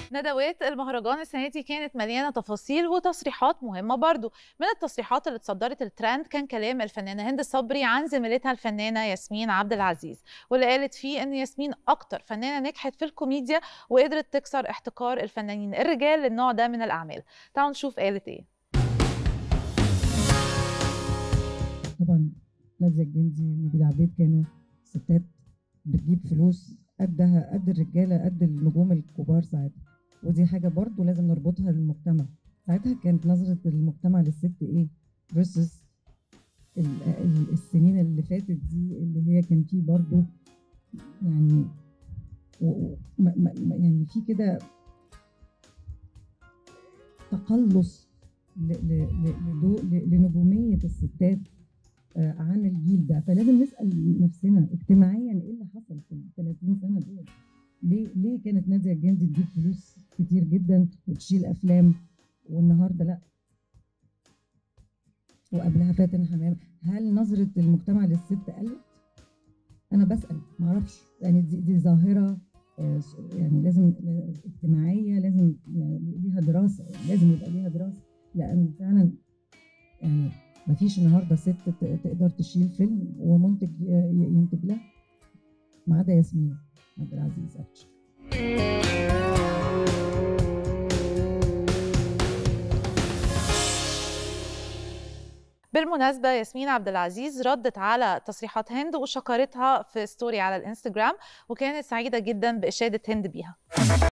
ندوات المهرجان السنة دي كانت مليانة تفاصيل وتصريحات مهمة برضو من التصريحات اللي اتصدرت الترند كان كلام الفنانة هند صبري عن زميلتها الفنانة ياسمين عبد العزيز واللي قالت فيه ان ياسمين اكتر فنانة نجحت في الكوميديا وقدرت تكسر احتكار الفنانين الرجال للنوع ده من الاعمال تعالوا نشوف قالت ايه طبعا نادية الجندي ونبيل عبيد كانوا ستات بتجيب فلوس قدها قد الرجاله قد النجوم الكبار ساعتها ودي حاجه برضو لازم نربطها للمجتمع ساعتها كانت نظره المجتمع للست ايه versus السنين اللي فاتت دي اللي هي كان فيه برضو يعني و يعني في كده تقلص لنجوميه الستات عن الجيل ده فلازم نسال نفسنا اجتماعيا ايه اللي حصل في ال 30 سنه دول ليه ليه كانت ناديه الجندي تجيب فلوس كتير جدا وتشيل افلام والنهارده لا وقبلها فاتن حمام هل نظره المجتمع للست قلت انا بسال ما اعرفش يعني دي, دي ظاهره يعني لازم اجتماعيه لازم يعني ليها دراسه يعني لازم يبقى ليها دراسه لان فعلا يعني ما فيش النهارده ست تقدر تشيل فيلم ومنتج ينتج لها ما عدا ياسمين عبد العزيز اكشن بالمناسبة ياسمين عبد العزيز ردت على تصريحات هند وشكرتها في ستوري على الانستجرام وكانت سعيدة جدا بإشادة هند بيها